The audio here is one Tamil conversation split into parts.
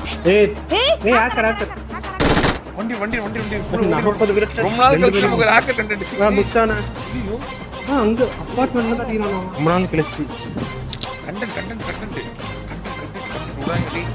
ஏய் ஏய் ஏய் ஆக்கர் ஆக்கர் வண்டி வண்டி வண்டி வண்டி போடு, வண்டி, நாற்பது வண்டி. விரட்டு. ரொம்ப நாள் ரெண்டு கழிச்சு பேரும். நமக்கு ஹேக்கர் கண்டென்ட் ஆ முஸ்தானா ஐயோ ஆ அங்க அப்பார்ட்மெண்ட்ல தான் அடிக்கிறானா ரொம்ப நாள் கழிச்சு content content content content content content விடாங்க டேய்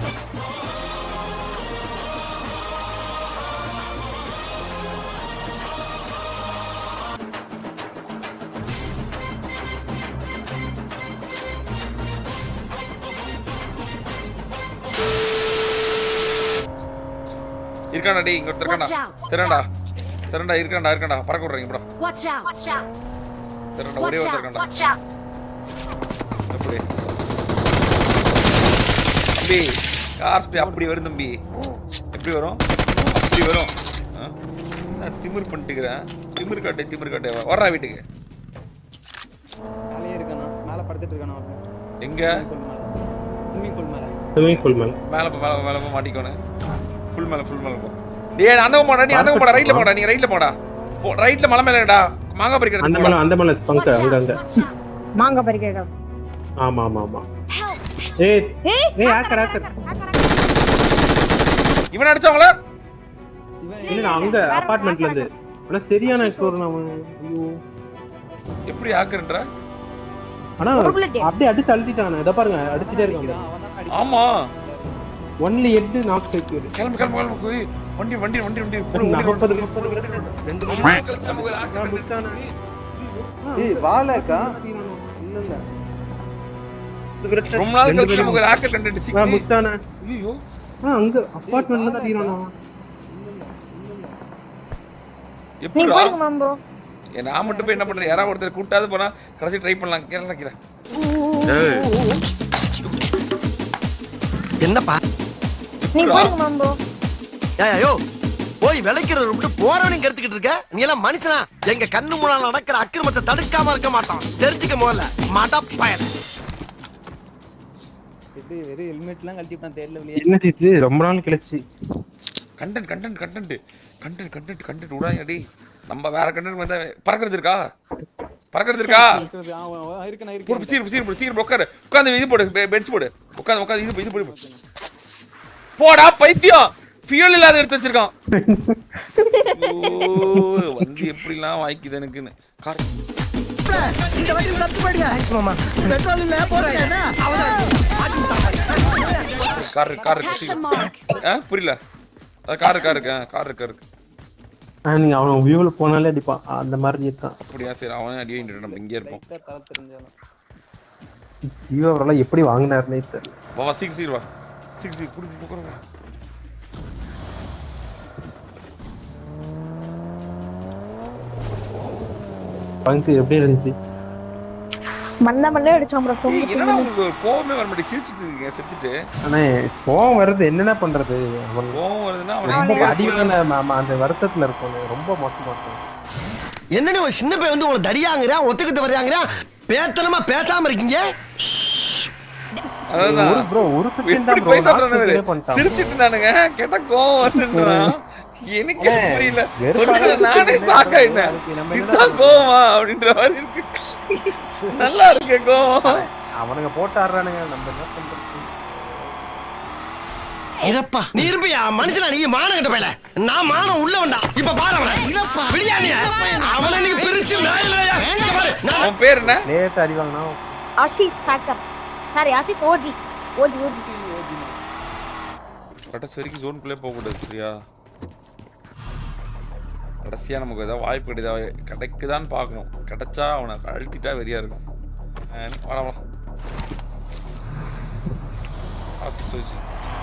இருக்காண்டா டேய் இங்க ஒருத்தர் இருக்காண்டா Watch out. திரண்டா திரண்டா இருக்காண்டா இருக்காண்டா பறக்க விடுறீங்க bro Watch out! Watch out! திரண்டா ஒரே Watch ஒருத்தர் out! இருக்காண்டா Watch out! எப்படி தம்பி கார் ஸ்பீட் அப்படி வரும் தம்பி எப்படி வரும் அப்படி வரும் ஆ? நான் திமிர் பண்ணிட்டுக்கிறேன் திமிர் காட்டு திமிர் காட்டு வர்றா வீட்டுக்கு மேலேயே இருக்கானா மேல படுத்துட்டு இருக்கானா ஒருத்தன் எங்க ஸ்விம்மிங் பூல் மேல ஸ்விமிங் பூல் மேல மேல போ மேல போ, மேல போ மாட்டிக்கோனே ஃபுல் மேல ஃபுல் மேல போ டேய் அந்த பக்கம் போடா நீ அந்த பக்கம் போடா ரைட்ல போடா நீ ரைட்ல போடா போ ரைட்ல மலை மேலடா மாங்காய் அந்த பறிக்கிறது மேல அந்த மேல பங்க Watch அங்க out! அங்க Watch out! மாங்காய் பறிக்கிறோம் ஆமா ஆமா ஆமா Help! ஏய் ஏய் ஏய் ஆக்கர் ஆக்கர் இவன் அடிச்சவங்கள இவன் இல்ல நான் அங்க அபார்ட்மெண்ட்ல இருந்து ஆனா சரியான ஸ்கோர் அவன் ஐயோ எப்படி ஆக்குறன்ற ஆனா ஒரு bullet. அப்படியே அடிச்சு அழுத்திட்டானே இத பாருங்க அடிச்சிட்டே இருக்கான் அவன் தான் அடிக்கிறான் ஆமா ஒன்லி எட்டு நாக் சைக்கிள் கிளம்பு கிளம்பு கிளம்பு போய் வண்டி வண்டி வண்டி வண்டி போடு, ஓடி, நாற்பது ஓடி. முப்பது விரட்டு. ரெண்டு ரொம்ப நாள் கழிச்சு நமக்கு ஒரு hacker முஸ்தானா. ஏய் வாழக்கா இல்ல இல்ல இது விரட்டு. ரொம்ப நாள் ரெண்டு கழிச்சு பேரும். நமக்கு ஒரு ஹேக்கர் கண்டென்ட் ஆ, சிக்கி முஸ்தானா. ஐயோ ஆ, அங்க அபார்ட்மெண்ட்ல தான் அடிக்கிறானா நீங்க எப்படிடா போடுங்க மாம்போ ஏ, நான் மட்டும் போய் என்ன பண்றேன் யாராவது ஒருத்தர் கூட்டாது போனா கடைசி ட்ரை பண்ணலாம் கேரளா கீரை என்னப்பா நீங்க போடுங்க மாம்போ ஐயோ போய் விளைக்கிறத விட்டு போறவனையும் கெடுத்துக்கிட்டு இருக்க நீ எல்லாம் மனுஷனா எங்க கண்ணு முன்னால நடக்கிற அக்கிரமத்தை தடுக்காம இருக்க மாட்டான் தெரிஞ்சுக்க முதல்ல மடப்பயன் எப்படி வெறும் ஹெல்மெட்லாம் கழட்டிட்டான் தேர்ல வெளியே என்ன இது ரொம்ப நாள் கழிச்சு content content content content content content விடாங்க டேய் நம்ம வேற கண்டென்ட் வந்தா பறக்கிறது இருக்கா பறக்கிறது இருக்கா இருக்கிறது, ஆ, ஆ, ஆ, இருக்கு நான் போடு இருக்கேன் சீர் சீர் போடு சீர் உட்காரு உட்காந்து இது போடு பெஞ்ச் போடு உட்காந்து உட்காந்து இது இது போடு போடா பைத்தியம் ஃபியூல் இல்லாத எடுத்து வச்சிருக்கான் ஓ வந்து எப்படிலாம் வாய்க்குது எனக்குன்னு கார் இந்த வண்டி தத்து போயிடுங்க மாமா பெட்ரோல் இல்ல போறேன் கார் இருக்கு கார் Attack the இருக்கு mark! ஆ புரியல அது கார் இருக்கா இருக்கு கார் இருக்கு இருக்கு ஆ, நீங்க அவன் வியூல போனாலே அடிப்பான் அந்த மாதிரி இருக்கான் அப்படியா சரி அவனே அடி வாங்கிட்டு நம்ம இங்கே இருப்போம் லைட்டா தலை தெரிஞ்சாலும் ஜீவா அவரெல்லாம் எப்படி வாங்கினாருன்னே தெரியல வா வா சீக்கிரம் சீக்கிரம் வா சீக்கிரம் சீக்கிரம் குடி போக்குறோம் பங்கு எப்படி இருந்துச்சு மண்ண மண்ணே அடிச்சான் ப்ரோ ஏய், என்னடா உங்களுக்கு ஒரு கோவமே வர மாட்டேங்குது சிரிச்சிட்டு இருக்கீங்க செத்துட்டு ஆனா கோவம் வருது என்னென்ன பண்றது அவன் கோவம் வருதுன்னா அவனை ரொம்ப எங்க அடிவான ஆமா, அந்த வருத்தத்துல இருக்கும் ரொம்ப மோசமா இருக்கும் என்னடி ஒரு சின்ன பையன் வந்து உங்களை தடியாங்கிறான் ஒத்துக்கிட்டு வர்றாங்கிறான் பேத்தனமா பேசாம இருக்கீங்க அதான் ஒரு ப்ரோ ஒரு second எப்படி தான் bro, போய் நாக்கு சாப்பிடுறானு clear பண்ணிட்டான். சிரிச்சிட்டு நானுங்க கேட்டா கோவம் வருதுன்றான் எனக்கு புரியல வெறுப்பா ஒரு நாளை நானே சாக்கா என்ன அதுக்கு நம்ம என்ன இதுதான் கோவமா அப்படின்ற மாதிரி இருக்கு நல்லா இருக்கு கோவம் அவனுங்க போட்டாடுறானுங்க நம்ம என்ன பண்றது இறப்பா நீ இருப்பியா மனுஷனா நீ மானம் கட்ட பையல நான் மானம் உள்ள வந்தா இப்ப பாரு அவனை பிரியாணியா அவனை நீ பிரிச்சு மேல இங்க பாரு நான் அவன் பேர் என்ன லேட் அடி வாங்கினா ஆசிஸ் சாக்கர் சாரி ஆசிஸ் ஓஜி ஓஜி ஓஜி கடைசி வரைக்கும் ஜோனுக்குள்ளே போகக்கூடாது சரியா கடைசியா நமக்கு ஏதாவது வாய்ப்பு கிடைதா கிடைக்குதான்னு பார்க்கணும் கிடைச்சா அவனை அழுத்திட்டா வெறியா இருக்கும் அஹ் வாடா வாடா ஆசி சோஜி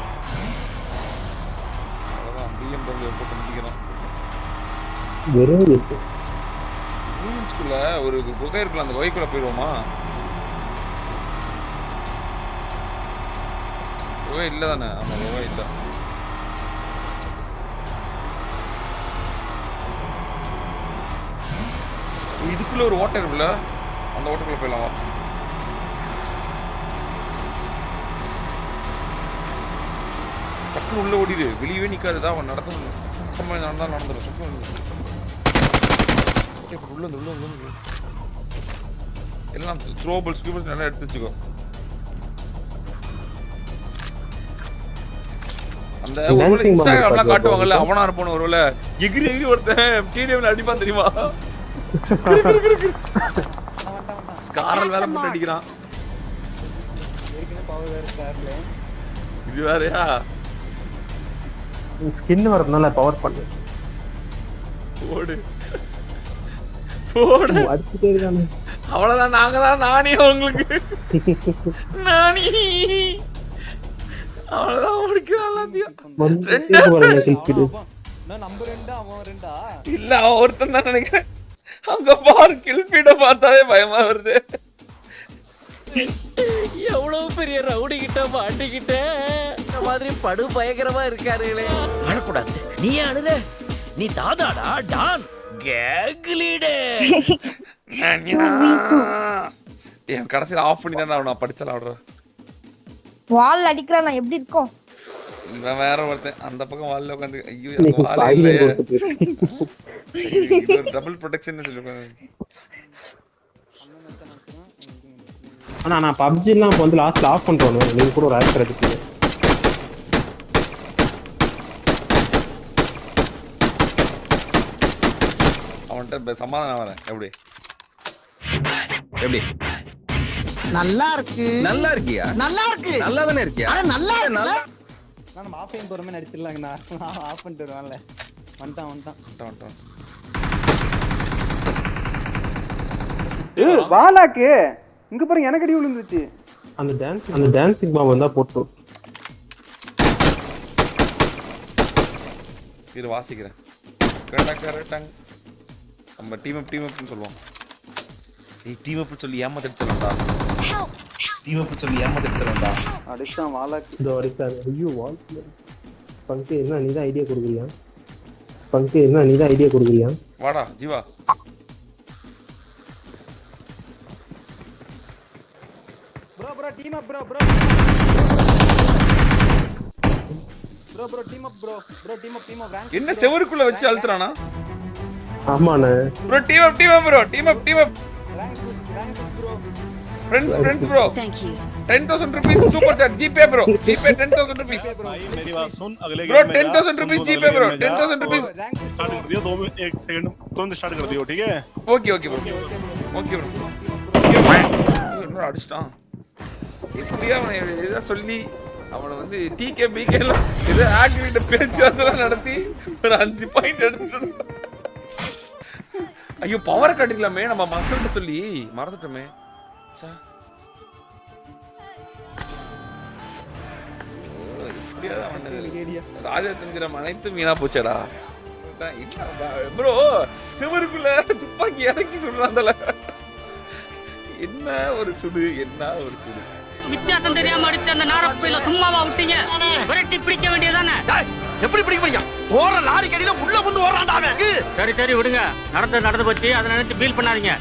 அவ்வளோதான் பிஎம்டபிள்யூ போட்டு முடிக்கிறோம் வெறும் எட்டு ரூம்ஸ்குள்ள ஒரு குகை இருக்குல்ல அந்த குகைக்குள்ள போயிடுவோமா குகை இல்லை தானே ஆமாம் குகை இல்லை இதுக்குள்ள ஒரு ஓட்டை இருக்குல்ல அந்த ஓட்டைக்குள்ள போயிடலாம் வா டக்குனு உள்ள ஓடிடு வெளியவே நிக்காதுதான் அவன் நடந்து சும்மா நடந்தா நடந்துடும் சும்மா ஓகே இப்போ உள்ள வந்து உள்ள வந்து உள்ள வந்து. எல்லாம் த்ரோபல் ஸ்கூபல்ஸ் நல்லா எடுத்து வச்சுக்கோ அந்த Dancing ஒருவேளை bomb இன்ஸ்டாகிராம்லாம் இருப்பாரு காட்டுவாங்கல்ல பாப்பா. அவனா இருப்பானு ஒருவேளை எகிரி எகிரி ஒருத்தன் டிடிஎம்ல அடிப்பான் தெரியுமா ஸ்காரல் வேற போட்டு அடிக்கிறான் ஏற்கனவே பவர் வேற ஸ்டார்ல இது வேறயா ஸ்கின் வரதுனால பவர் பண்ணு ஓடு ஓடு அடிச்சுட்டே இருக்கானு அவ்வளவுதான் நாங்க தான் நானே உங்களுக்கு நானி அவ்வளவுதான் முடிக்கிறோம் எல்லாத்தையும் வந்து ரெண்டு தீர்ப்பு வரல கில்கிடு நான் நம்பர் ரெண்டா அவன் ரெண்டா இல்ல அவன் ஒருத்தன் தான் நினைக்கிறேன் அங்க பாரு கில்பீட பார்த்தாலே பயமா வருது எவ்வளவு பெரிய ரவுடி கிட்ட மாட்டிக்கிட்ட இந்த மாதிரி படு பயங்கரமா இருக்காருங்களே அழக்கூடாது நீ அழுத நீ தாதாடா டான் கேங் லீடர் என் கடைசியில் ஆஃப் பண்ணி தான் நான் படிச்சலாம் விடுறேன் வால் அடிக்கிறா நான் எப்படி இருக்கும் இவன் வேற ஒருத்தன் அந்த பக்கம் வால்ல உட்காந்து ஐயோ எனக்கு வால் பாய்ல இல்லையே கொடுத்துட்டு டபுள் ப்ரொடெக்ஷன் சொல்லி உட்காந்து ஆனா நான் பப்ஜி எல்லாம் இப்ப வந்து லாஸ்ட்ல ஆஃப் பண்றோம் நீங்க கூட ஒரு ஆக்டர் எடுத்து அவன்கிட்ட இப்ப சமாதானம் வரேன் எப்படி எப்படி நல்லா இருக்கு நல்லா இருக்கியா நல்லா இருக்கு நல்லா தானே இருக்கியா அட நல்லா இருக்கு நான் நம்ம ஆஃப் டைம் போறமே நடிச்சிடலாங்கண்ணா நான் ஆஃப் பண்ணிட்டு வருவான்ல வந்துட்டான் வந்துட்டான் வந்துட்டான், வந்துட்டான். ஏய் வாலாக்கு இங்க பாருங்க எனக்கு அடி விழுந்துச்சு அந்த டான்ஸ் அந்த டான்சிங் பாம்பு வந்தா போட்டு இரு வாசிக்கிறேன் கரெக்டாக கரெக்டாங்க நம்ம டீம் அப் டீம் அப்னு சொல்லுவோம் ஏய் டீம் அப் சொல்லி ஏமாத்திடுச்சிடா டீம் அப் சொல்லி ஏமாத்திடுச்சிடா அடிச்சான் வாலாக்கு இந்த வரைக்கும் ஐயோ வால் பங்கு என்ன நீ தான் ஐடியா கொடுக்குறியா பங்கு என்ன நீ தான் ஐடியா கொடுக்குறியா வாடா Jeeva bro bro team up bro bro bro bro team up bro bro team up team up rank என்ன செவருக்குள்ள வச்சு அழுத்துறானா ஆமாண்ணே bro team up team up bro team up team up rank rank bro friends friends bro ten thousand rupees super sir GPay bro GPay ten thousand rupees भाई मेरी बात सुन अगले ப்ரோ game में டென் जा, தௌசண்ட் तुम ருபீஸ் दोनों ஜிபே अगले ப்ரோ game में டென் जा, தௌசண்ட் ருபீஸ் ரேங்க் स्टार्ट कर दियो दो मिनट एक सेकंड तुरंत स्टार्ट कर दियो ठीक है okay okay bro okay bro என்ன அடிச்சிட்டான் எப்படியா அவனை ஏதோ சொல்லி அவனை வந்து டிகே பிகே ஏதோ ஆக்டிவிட்ட பேச்சுவார்த்தை நடத்தி ஒரு அஞ்சு பாயிண்ட் எடுத்துட்டு ஐயோ பவர் கட்டிக்கலாமே நம்ம மக்கள்கிட்ட சொல்லி மறந்துட்டோமே ச்சே. ஓ, எப்படியாவது அவனுக்கு ராஜதந்திரம் அனைத்தும் வீணா போச்சேடா ப்ரோ சிவருக்குள்ள துப்பாக்கி இறக்கி சொல்றாந்தல என்ன ஒரு சுடு என்ன ஒரு சுடு வித்தியாசம் தெரியாம அடிச்ச அந்த நாரப்பையில சும்மாவா விட்டீங்க விரட்டி பிடிக்க வேண்டியதானே டேய், எப்படி பிடிக்க போய்யா ஓடுற லாரி கடியில உள்ள வந்து ஓடுறான்டா அவன் ஏய், சரி சரி விடுங்க நடந்து நடந்து போச்சு அதை நினைச்சு ஃபீல் பண்ணாதீங்க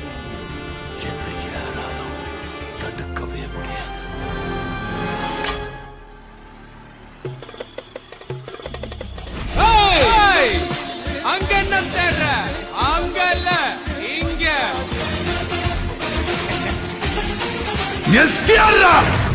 அங்க என்ன தேடுற அங்க இல்ல இங்க எஸ்டிஆர்ரா